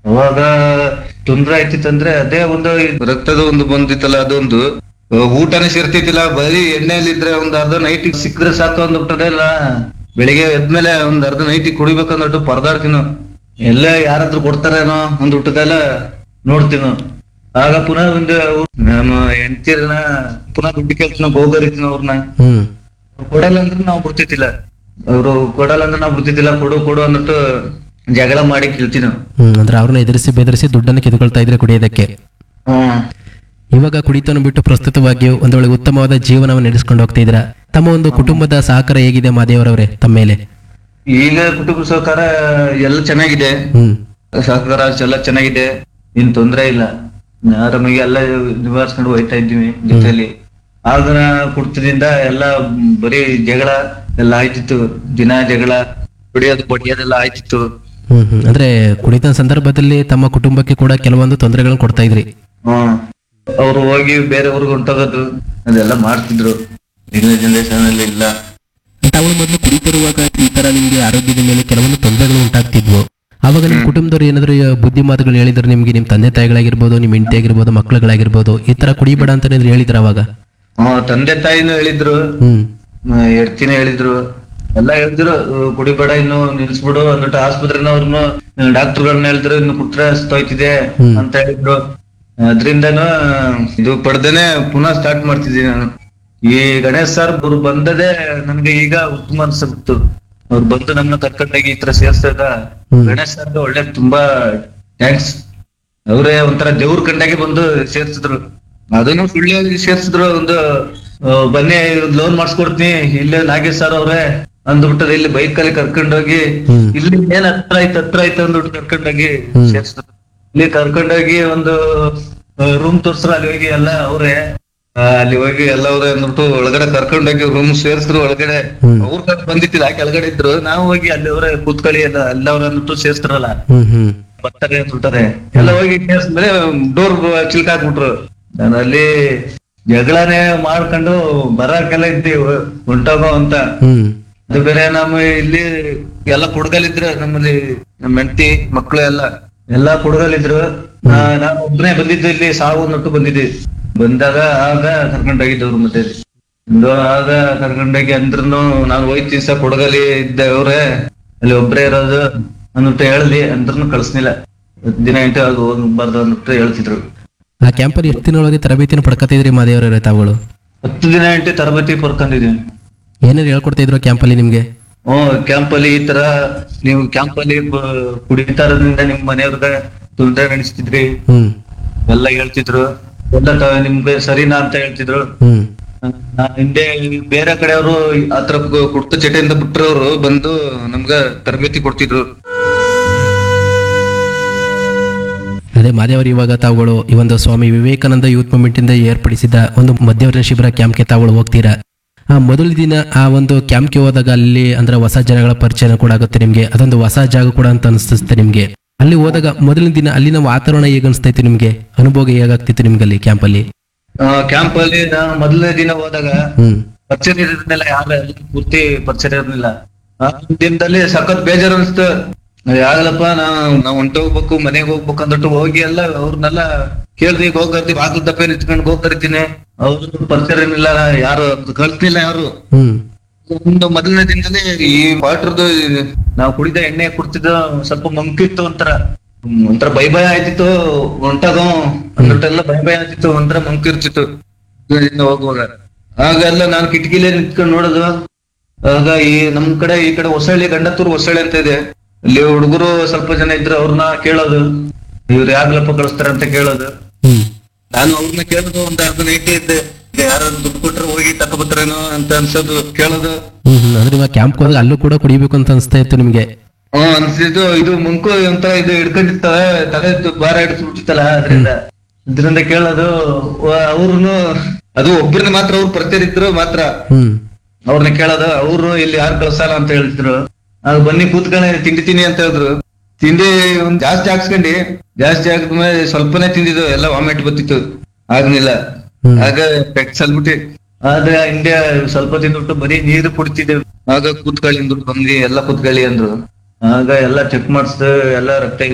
ಅವಾಗ ತೊಂದ್ರೆ ಆಯ್ತಿತ್ತಂದ್ರೆ ಅದೇ ಒಂದು ರಕ್ತದ ಒಂದು ಬಂದಿತ್ತಲ್ಲ ಅದೊಂದು ಆ, ಊಟನೇ ಸೇರ್ತಿದ್ದಿಲ್ಲ ಬರೀ ಎಣ್ಣೆಲಿದ್ರೆ ಒಂದ್ ಅರ್ಧ ನೈಟ್ ಸಿಕ್ಕ್ರೆ ಸಾಕು ಅಂದ್ಬಿಟ್ಟದೆ ಇಲ್ಲ ಬೆಳಿಗ್ಗೆ ಎದ್ಮೇಲೆ ಒಂದ್ ಅರ್ಧ ನೈಟ್ ಕುಡಿಬೇಕಂದ್ಬಿಟ್ಟು ಪರದಾಡ್ತೀನು ಎಲ್ಲ ಯಾರಾದ್ರೂ ಕೊಡ್ತಾರೇನೋ ಅಂದ್ಬಿಟ್ಟದೆಲ್ಲ ನೋಡ್ತೀನು ಆಗ ಪುನಃ ಒಂದು ನಮ್ಮ ಹೆಂಡತಿರನ್ನ ಪುನಃ ದುಡ್ಡು ಕೇಳ್ತೀನಿ ಹೋಗರಿತೀನಿ ಅವ್ರನ್ನ ಹ್ಮ್ ಕೊಡಲ್ಲ ಅಂದ್ರೆ ನಾವು ಬಿಡ್ತಿದ್ದಿಲ್ಲ ಅವ್ರು ಕೊಡಲ್ಲ ಅಂದ್ರೆ ನಾವು ಬಿಡ್ತಿದ್ದಿಲ್ಲ ಕೊಡು ಕೊಡು ಅಂದ್ಬಿಟ್ಟು ಜಗಳ ಮಾಡಿ ಕೇಳ್ತೀನಿ ಹ್ಮ್ ಅಂದ್ರೆ ಅವ್ರನ್ನ ಎದುರಿಸಿ ಬೆದರಿಸಿ ದುಡ್ಡನ್ನು ಕಿತ್ಕೊಳ್ತಾ ಇದ್ರೆ ಕುಡಿಯೋದಕ್ಕೆ ಹ್ಮ್ ಇವಾಗ ಕುಡಿತವನ್ನು ಬಿಟ್ಟು ಪ್ರಸ್ತುತವಾಗಿ ಒಂದೊಳ್ಳೆ ಉತ್ತಮವಾದ ಜೀವನವನ್ನು ನಡೆಸ್ಕೊಂಡು ಹೋಗ್ತಾ ಇದ್ದೀರಾ ತಮ್ಮ ಒಂದು ಕುಟುಂಬದ ಸಹಕಾರ ಹೇಗಿದೆ ಮಾದೇವರವರೇ ತಮ್ಮ ಮೇಲೆ ಈಗ ಕುಟುಂಬ ಸಹಕಾರ ಎಲ್ಲ ಚೆನ್ನಾಗಿದೆ ಹ್ಮ್ ಸಹಕಾರ ಎಲ್ಲ ಚೆನ್ನಾಗಿದೆ ಏನ್ ತೊಂದ್ರೆ ಇಲ್ಲ ಆರಾಮಾಗಿ ಎಲ್ಲ ನಿವಾರಿಸ್ಕೊಂಡು ಹೋಯ್ತಾ ಇದ್ದೀವಿ ಜೊತೆಲಿ ಆಗ ಕುಡ್ತದಿಂದ ಎಲ್ಲ ಬರೀ ಜಗಳ ಎಲ್ಲ ಆಯ್ತಿತ್ತು ದಿನ ಜಗಳ ಕುಡಿಯೋದು ಬಡಿಯೋದೆಲ್ಲ ಆಯ್ತಿತ್ತು ಹ್ಮ್ ಹ್ಮ್ ಅಂದ್ರೆ ಕುಡಿತ ಸಂದರ್ಭದಲ್ಲಿ ತಮ್ಮ ಕುಟುಂಬಕ್ಕೆ ಕೂಡ ಕೆಲವೊಂದು ತೊಂದರೆಗಳನ್ನು ಕೊಡ್ತಾ ಇದ್ರಿ ಹ್ಮ್ ಅವ್ರು ಹೋಗಿ ಬೇರೆ ಊರಿಗೆ ಹೊಂಟೋಗೋದು ಅದೆಲ್ಲ ಮಾಡ್ತಿದ್ರು ಈಗಿನ ಜನರೇಷನ್ ಅಲ್ಲಿ ಇಲ್ಲ ತಾವು ಮೊದಲು ಕುಡಿತಿರುವಾಗ ಈ ತರ ನಿಮ್ಗೆ ಆರೋಗ್ಯದ ಮೇಲೆ ಕೆಲವೊಂದು ತೊಂದರೆಗಳು ಉಂಟಾಗ್ತಿದ್ವು ಅವಾಗ ನಿಮ್ಮ ಕುಟುಂಬದವ್ರು ಏನಾದ್ರು ಈ ಬುದ್ಧಿ ಮಾತುಗಳು ಹೇಳಿದ್ರೆ ನಿಮ್ಗೆ ನಿಮ್ ತಂದೆ ತಾಯಿಗಳಾಗಿರ್ಬೋದು ನಿಮ್ ಹೆಂಡತಿ ಆಗಿರ್ಬೋದು ಮಕ್ಕಳುಗಳಾಗಿರ್ಬೋದು ಈ ತರ ಕುಡಿಬೇಡ ಅಂತ ಏನಾದ್ರು ಹೇಳಿದ್ರ ಅವಾಗ ಹ್ಮ್ ತಂದೆ ತಾಯಿನೂ ಹೇಳಿದ್ರು ಹ್ಮ್ ಎಡ್ತಿನ ಹೇಳಿದ್ರು ಎಲ್ಲ ಹೇಳಿದ್ರು ಅಹ್, ಕುಡಿಬೇಡ ಇನ್ನು ನಿಲ್ಸ್ಬಿಡು ಅಂದ್ಬಿಟ್ಟು ಆಸ್ಪತ್ರೆನವ್ರನ್ನು ಡಾಕ್ಟರ್ಗಳನ್ನ ಹೇಳಿದ್ರು ಇನ್ನು ಕುಟ್ರೆ ಹಸ್ತೋಯ್ತಿದೆ ಹ್ಮ್. ಅಂತ ಹೇಳಿದ್ರು ಅದ್ರಿಂದನು ಇದು ಪಡ್ದೇನೆ ಪುನಃ ಸ್ಟಾರ್ಟ್ ಮಾಡ್ತಿದ್ದೀನಿ ನಾನು ಈ ಗಣೇಶ್ ಸರ್ ಅವ್ರು ಬಂದದೇ ನನ್ಗೆ ಈಗ ಉತ್ತಮ ಅನ್ಸುತ್ತು ಅವ್ರು ಬಂದು ನಮ್ಮನ್ನ ಕರ್ಕೊಂಡೋಗಿ ಈ ತರ ಸೇರ್ಸಿದಾಗ ಹ್ಮ್. ಗಣೇಶ್ ಸರ್ಗೆ ಒಳ್ಳೆ ತುಂಬಾ ಥ್ಯಾಂಕ್ಸ್ ಅವರೇ ಒಂಥರ ದೇವ್ರ ಕಂಡಾಗೆ ಬಂದು ಸೇರ್ಸಿದ್ರು ಅದನ್ನು ಸುಳ್ಳು ಹೇಳಿ ಸೇರ್ಸಿದ್ರು ಒಂದು ಆ, ಬನ್ನಿ ಲೋನ್ ಮಾಡಿಸ್ಕೊಡ್ತೀನಿ ಇಲ್ಲೇ ನಾಗೇಶ್ ಸರ್ ಅವ್ರೆ ಅಂದ್ಬಿಟ್ಟದ ಇಲ್ಲಿ ಬೈಕ್ ಅಲ್ಲಿ ಕರ್ಕೊಂಡೋಗಿ ಹ್ಮ್. ಇಲ್ಲಿ ಏನ್ ಹತ್ರ ಆಯ್ತು ಹತ್ರ ಆಯ್ತು ಅಂದ್ಬಿಟ್ಟು ಕರ್ಕೊಂಡೋಗಿ ಹ್ಮ್. ಸೇರ್ಸಿದ್ರು ಇಲ್ಲಿ ಕರ್ಕೊಂಡೋಗಿ ಒಂದು ರೂಮ್ ತೋರ್ಸ್ರು ಅಲ್ಲಿ ಹೋಗಿ ಎಲ್ಲ ಅವ್ರೆ ಆ, ಅಲ್ಲಿ ಹೋಗಿ ಎಲ್ಲ ಅವ್ರೆ ಅಂದ್ಬಿಟ್ಟು ಒಳಗಡೆ ಕರ್ಕೊಂಡೋಗಿ ರೂಮ್ ಸೇರ್ಸಿದ್ರು ಒಳಗಡೆ ಹ್ಮ್. ಅವ್ರ ಕಡೆ ಬಂದಿತ್ತಿಲ್ಲ ಕೆಳಗಡೆ ಇದ್ರು ನಾವು ಹೋಗಿ ಅಲ್ಲಿ ಅವ್ರೆ ಕೂತ್ಕೊಳ್ಳಿ ಎಲ್ಲ ಎಲ್ಲ ಅವ್ರ ಅಂದ್ಬಿಟ್ಟು ಸೇರ್ಸ್ತಾರಲ್ಲ ಹ್ಮ್ ಹ್ಮ್ ಬರ್ತಾರೆ ಅಂದ್ಬಿಟ್ಟಾರೆ ಎಲ್ಲ ಹೋಗಿ ಕೇಳಿಸ್ಮೇಲೆ ಡೋರ್ ಚಿಲ್ಕ ಹಾಕ್ಬಿಟ್ರು ನಾನು ಅಲ್ಲಿ ಜಗಳನೆ ಮಾಡ್ಕೊಂಡು ಬರಕ್ಕೆಲ್ಲ ಇದ್ದೀವಿ ಹೊಂಟೋಗೋ ಅಂತ ಹ್ಮ್ ಅದು ಬೇರೆ ನಮ್ಮ ಇಲ್ಲಿ ಎಲ್ಲ ಕುಡ್ಗಲಿದ್ರು ನಮ್ಮಲ್ಲಿ ನಮ್ಮ ಹೆಂಡತಿ ಮಕ್ಕಳು ಎಲ್ಲ ಎಲ್ಲಾ ಕುಡ್ಗಲಿದ್ರು ನಾ- ನಾನು ಒಬ್ಬನೇ ಬಂದಿದ್ದು ಇಲ್ಲಿ ಸಾವು ನಟ್ಟು ಬಂದಿದ್ದೆ ಬಂದಾಗ ಆಗ ಕರ್ಕೊಂಡೋಗಿದ್ದವ್ರು ಮತ್ತೆ ಒಂದು ಆಗ ಕರ್ಕೊಂಡೋಗಿ ಅಂದ್ರೂ ನಾನು ಹೋಯ್ತೀನಿ ಸಹ ಕೊಡಗಲಿ ಇದ್ದೆ ಅವ್ರೆ ಅಲ್ಲಿ ಒಬ್ರೇ ಇರೋದು ಅಂದ್ಬಿಟ್ಟು ಹೇಳ್ದಿ ಅಂದ್ರೂ ಕಳ್ಸ್ನಿಲ್ಲ ಹತ್ತು ದಿನ ಇಂಟು ಅದು ಹೋಗ್ಬಾರ್ದು ಅಂದ್ಬಿಟ್ಟು ಹೇಳ್ತಿದ್ರು ಆ ಕ್ಯಾಂಪಲ್ಲಿ ಎಷ್ಟು ದಿನೊಳಗೆ ತರಬೇತಿನ ಪಡ್ಕೊತಿದ್ರಿ ಮಾದೇವರವರೇ ತಾವುಗಳು ಹತ್ತು ದಿನ ಇಂಟು ತರಬೇತಿ ಪಡ್ಕೊಂಡಿದೀನಿ ಏನೇನು ಹೇಳ್ಕೊಡ್ತಾ ಇದ್ರು ಕ್ಯಾಂಪಲ್ಲಿ ನಿಮ್ಗೆ ಹ್ಮ್ ಕ್ಯಾಂಪ್ ಅಲ್ಲಿ ಈ ತರ ನೀವು ಕ್ಯಾಂಪ್ ಅಲ್ಲಿ ಬ- ಕುಡಿತಾ ಇರೋದ್ರಿಂದ ನಿಮ್ ಮನೆಯವ್ರಿಗೆ ತೊಂದರೆ ನಡೆಸ್ತಿದ್ರಿ ಹ್ಮ್ ಎಲ್ಲ ಹೇಳ್ತಿದ್ರು ಎಲ್ಲ ತ- ನಿಮ್ಗೆ ಸರಿನಾ ಅಂತ ಹೇಳ್ತಿದ್ರು ಹ್ಮ್ ನಾ ಹಿಂದೆ ಬೇರೆ ಕಡೆಯವರು ಆತರ ಕು- ಕುಡ್ತ ಚಟೆಯಿಂದ ಬಿಟ್ರವ್ರು ಬಂದು ನಮ್ಗ ತರಬೇತಿ ಕೊಡ್ತಿದ್ರು ಅದೇ ಮಾದೇವರು ಇವಾಗ ತಾವುಗಳು ಈ ಒಂದು ಸ್ವಾಮಿ ವಿವೇಕಾನಂದ ಯೂತ್ ಮೂವ್ಮೆಂಟ್ ಇಂದ ಏರ್ಪಡಿಸಿದ ಒಂದು ಮಧ್ಯವರ್ಣ ಶಿಬಿರ ಕ್ಯಾಂಪ್ಗೆ ತಾವುಗಳು ಹೋಗ್ತೀರಾ ಆ ಮೊದಲ ದಿನ ಆ ಒಂದು ಕ್ಯಾಂಪ್ಗೆ ಹೋದಾಗ ಅಲ್ಲಿ ಅಂದ್ರೆ ಹೊಸ ಜನಗಳ ಪರಿಚಯ ಕೂಡ ಆಗುತ್ತೆ ನಿಮ್ಗೆ ಅದೊಂದು ಹೊಸ ಜಾಗ ಕೂಡ ಅಂತ ಅನಿಸ್ತದೆ ನಿಮ್ಗೆ ಅಲ್ಲಿ ಹೋದಾಗ ಮೊದಲನೇ ದಿನ ಅಲ್ಲಿನ ವಾತಾವರಣ ಹೇಗೆ ಅನಿಸ್ತೈತೆ ನಿಮ್ಗೆ ಅನುಭವ ಹೇಗಾಗ್ತಿತ್ತು ನಿಮ್ಗೆ ಅಲ್ಲಿ ಕ್ಯಾಂಪಲ್ಲಿ ಕ್ಯಾಂಪ್ ಅಲ್ಲಿ ನಾನು ಮೊದಲನೇ ದಿನ ಹೋದಾಗ ಹ್ಮ್ ಪರಿಚಯ ಇರೋದ್ನೆಲ್ಲ ಯಾರ ಪೂರ್ತಿ ಪರಿಚಯ ಇರೋದಿಲ್ಲ ಆ ದಿನದಲ್ಲಿ ಸಖತ್ ಬೇಜಾರು ಅನಿಸ್ತು ಯಾಗಲ್ಲಪ್ಪ ನಾವು ನಾವ್ ಹೊಂಟೋಗ್ಬೇಕು ಮನೆಗೆ ಹೋಗ್ಬೇಕು ಅಂದ್ಬಿಟ್ಟು ಹೋಗಿ ಎಲ್ಲ ಅವ್ರನ್ನೆಲ್ಲ ಕೇಳ್ದಿ ಹೋಗ್ತಿ ಬಾಗಿಲು ದಪ್ಪ ನಿಂತ್ಕೊಂಡು ಹೋಗ್ತಿರ್ತೀನಿ ಅವ್ರು ಪರಿಚಯ ಏನಿಲ್ಲ ಯಾರು ಕಲ್ತಿಲ್ಲ ಯಾರು ಹ್ಮ್ ಒಂದು ಮೊದಲನೇ ದಿನದಲ್ಲಿ ಈ ವಾಟರ್ದು ನಾವು ಕುಡಿದ ಎಣ್ಣೆ ಕುಡ್ತಿದ್ದು ಸ್ವಲ್ಪ ಮಂಕಿತ್ತು ಒಂಥರ ಹ್ಮ್, ಒಂಥರ ಭಯ ಭಯ ಆಯ್ತಿತ್ತು ಹೊಂಟಾಗ ಅಂದ್ಬಿಟ್ಟೆಲ್ಲ ಭಯ ಭಯ ಆಯ್ತಿತ್ತು ಒಂಥರ ಮಂಕಿರ್ತಿತ್ತು ಇಲ್ಲಿಂದ ಹೋಗುವಾಗ ಆಗೆಲ್ಲ ನಾನು ಕಿಟಕಿಲೇ ನಿಂತ್ಕೊಂಡು ನೋಡೋದು ಆಗ ಈ ನಮ್ ಕಡೆ ಈ ಕಡೆ ಹೊಸಳ್ಳಿ ಗಂಡತ್ತೂರು ಹೊಸಳ್ಳಿ ಅಂತ ಇದೆ ಅಲ್ಲಿ ಹುಡುಗರು ಸ್ವಲ್ಪ ಜನ ಇದ್ರು ಅವ್ರನ್ನ ಕೇಳೋದು ಇವ್ರು ಯಾಗ್ಲಪ್ಪ ಕಳಿಸ್ತಾರ ಅಂತ ಕೇಳೋದು ಹ್ಮ್ ನಾನು ಅವ್ರನ್ನ ಕೇಳೋದು ಒಂದ್ ಅರ್ಧ ನೈಟ್ ಇದ್ದೆ ಯಾರು ದುಡ್ಡು ಕೊಟ್ರೆ ಹೋಗಿ ತಕೊಬತ್ರೇನೋ ಅಂತ ಅನ್ಸೋದು ಕೇಳೋದು ಹ್ಮ್ ಹ್ಮ್ ಅಂದ್ರೆ ಇವಾಗ ಕ್ಯಾಂಪ್ ಹೋದಾಗ ಅಲ್ಲೂ ಕೂಡ ಕುಡಿಬೇಕು ಅಂತ ಅನಿಸ್ತಾ ಇತ್ತು ನಿಮ್ಗೆ ಹ್ಮ್ ಅನ್ಸಿದ್ದು ಇದು ಮುಂಕು ಒಂಥರ ಇದು ಹಿಡ್ಕೊಂಡಿರ್ತವೆ ತಲೆ ತು- ಭಾರ ಹಿಡಿಸ್ಬಿಟ್ಟಿತ್ತಲ್ಲ ಅದ್ರಿಂದ ಇದರಿಂದ ಕೇಳೋದು ಅವ್ರುನು ಅದು ಒಬ್ಬರನ್ನ ಮಾತ್ರ ಅವ್ರು ಪರಿಚಯ ಇದ್ರು ಮಾತ್ರ ಹ್ಮ್ ಅವ್ರನ್ನ ಕೇಳೋದು ಅವ್ರು ಇಲ್ಲಿ ಯಾರು ಕಳ್ಸಲ್ಲ ಅಂತ ಹೇಳ್ತಿದ್ರು ಆಗ ಬನ್ನಿ ಕೂತ್ಕೊಳ್ಳಿ ತಿಂಡಿ ತಿನ್ನಿ ಅಂತ ಹೇಳಿದ್ರು ತಿಂಡಿ ಒಂದ್ ಜಾಸ್ತಿ ಹಾಕ್ಸ್ಕೊಂಡಿ ಜಾಸ್ತಿ ಹಾಕಿದ್ಮೇಲೆ ಸ್ವಲ್ಪನೇ ತಿಂದಿದ್ದು ಎಲ್ಲ ವಾಮಿಟ್ ಬತ್ತಿತ್ತು ಆಗ್ಲಿಲ್ಲ ಹ್ಮ್. ಆಗ ಪೆಟ್ ಸಲ್ಬಿಟ್ಟು ಆದ್ರೆ ಹಿಂದೆ ಸ್ವಲ್ಪ ತಿಂದ್ಬಿಟ್ಟು ಬರೀ ನೀರು ಕುಡಿತಿದ್ದೆ ಆಗ ಕೂತ್ಕೊಳ್ಳಿ ಅಂದ್ರು ಬಂದ್ವಿ ಎಲ್ಲ ಕೂತ್ಕೊಳ್ಳಿ ಅಂದ್ರು ಆಗ ಎಲ್ಲ ಚೆಕ್ ಮಾಡಿಸ್ದು ಎಲ್ಲ ರಕ್ತ